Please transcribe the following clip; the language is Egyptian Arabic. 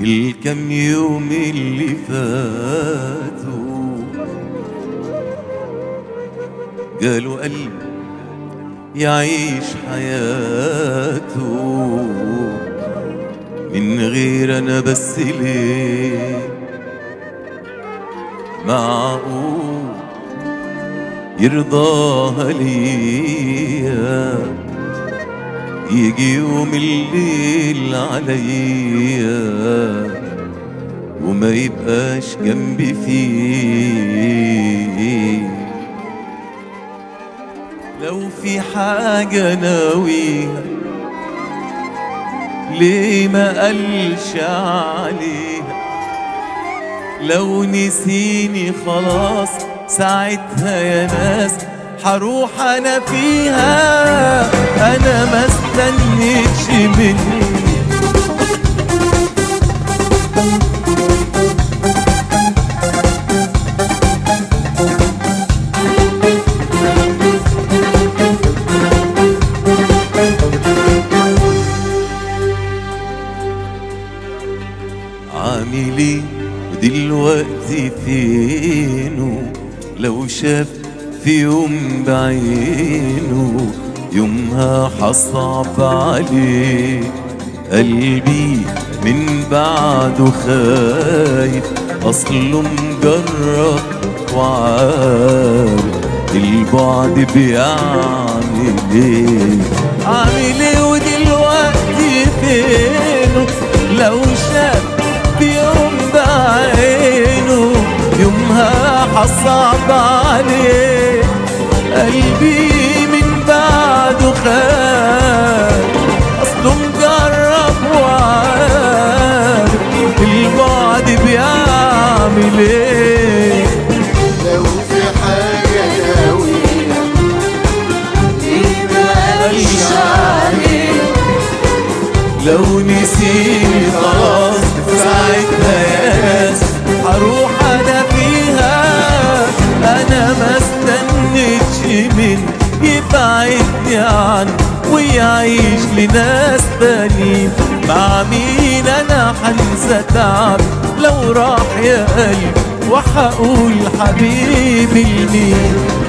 في الكم يوم اللي فاتوا قالوا قلبي يعيش حياته من غير انا بس ليه معقول يرضاها ليا يجي يوم الليل عليا وما يبقاش جنبي فيه لو في حاجة ناويها ليه ما قالش عليها لو نسيني خلاص ساعتها يا ناس حروح انا فيها انا ما استنيتش مني عامل ايه ودلوقتي فينه لو شاف في يوم بعينه يومها حصعب عليه قلبي من بعده خايف اصله مجرب وعارف البعد بيعمل ايه عامل ايه ودلوقتي فينه لو شاف في يوم بعينه يومها حصعب عليه قلبي من بعده خاف اصله مجرب وعارف البعد بيعمل ايه لو في حاجة ناوية ليه ما قالش عليه لو نسيني خلاص ساعتها يا ناس هروح انا فيها انا ما استنيتش من يبعدني عنه ويعيش لناس تانيين مع مين انا حنسى تعب لو راح يا قلبي وحقول حبيبي لمين